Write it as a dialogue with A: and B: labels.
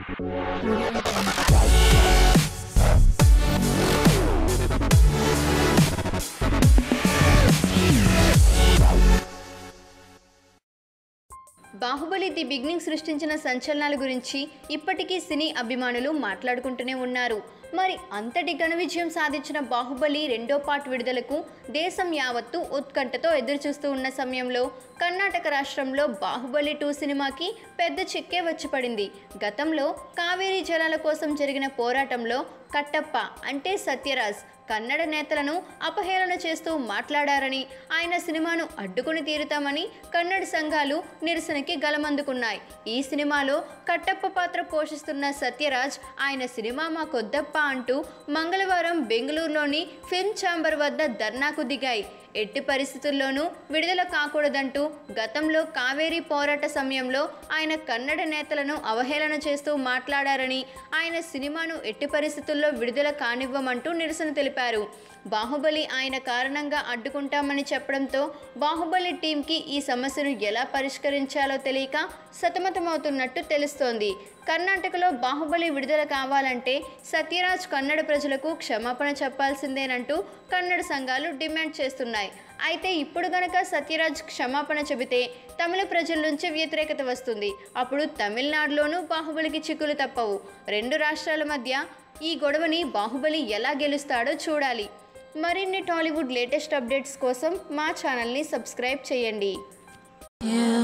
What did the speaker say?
A: Baahubali the beginning సృష్టించిన సంచలనాల గురించి ఇప్పటికీ సినీ అభిమానులు మాట్లాడుకుంటూనే ఉన్నారు మరి అంతటి ఘన విజయం సాధించిన బాహుబలి రెండో పార్ట్ విడుదలకు దేశం యావత్తు ఉత్కంఠతో ఎదురుచూస్తూ ఉన్న సమయంలో కర్ణాటక రాష్ట్రంలో బాహుబలి టూ సినిమాకి పెద్ద చిక్కే వచ్చి పడింది గతంలో కావేరీ జలాల కోసం జరిగిన పోరాటంలో కట్టప్ప అంటే సత్యరాజ్ కన్నడ నేతలను అపహేళన చేస్తూ మాట్లాడారని ఆయన సినిమాను అడ్డుకుని తీరుతామని కన్నడ సంఘాలు నిరసనకి గలమందుకున్నాయి ఈ సినిమాలో కట్టప్ప పాత్ర పోషిస్తున్న సత్యరాజ్ ఆయన సినిమా మా కొద్దప్ప అంటూ మంగళవారం బెంగళూరులోని ఫిల్మ్ ఛాంబర్ వద్ద ధర్నాకు దిగాయి ఎట్టి పరిస్థితుల్లోనూ విడుదల కాకూడదంటూ గతంలో కావేరీ పోరాట సమయంలో ఆయన కన్నడ నేతలను అవహేళన చేస్తూ మాట్లాడారని ఆయన సినిమాను ఎట్టి పరిస్థితుల్లో విడుదల కానివ్వమంటూ నిరసన తెలిపారు బాహుబలి ఆయన కారణంగా అడ్డుకుంటామని చెప్పడంతో బాహుబలి టీంకి ఈ సమస్యను ఎలా పరిష్కరించాలో తెలియక సతమతమవుతున్నట్టు తెలుస్తోంది కర్ణాటకలో బాహుబలి విడుదల కావాలంటే సత్యరాజ్ కన్నడ ప్రజలకు క్షమాపణ చెప్పాల్సిందేనంటూ కన్నడ సంఘాలు డిమాండ్ చేస్తున్నాయి అయితే ఇప్పుడు గనక సత్యరాజ్ క్షమాపణ చెబితే తమిళ ప్రజల నుంచి వ్యతిరేకత వస్తుంది అప్పుడు తమిళనాడులోనూ బాహుబలికి చిక్కులు తప్పవు రెండు రాష్ట్రాల మధ్య ఈ గొడవని బాహుబలి ఎలా గెలుస్తాడో చూడాలి మరిన్ని టాలీవుడ్ లేటెస్ట్ అప్డేట్స్ కోసం మా ఛానల్ని సబ్స్క్రైబ్ చేయండి
B: You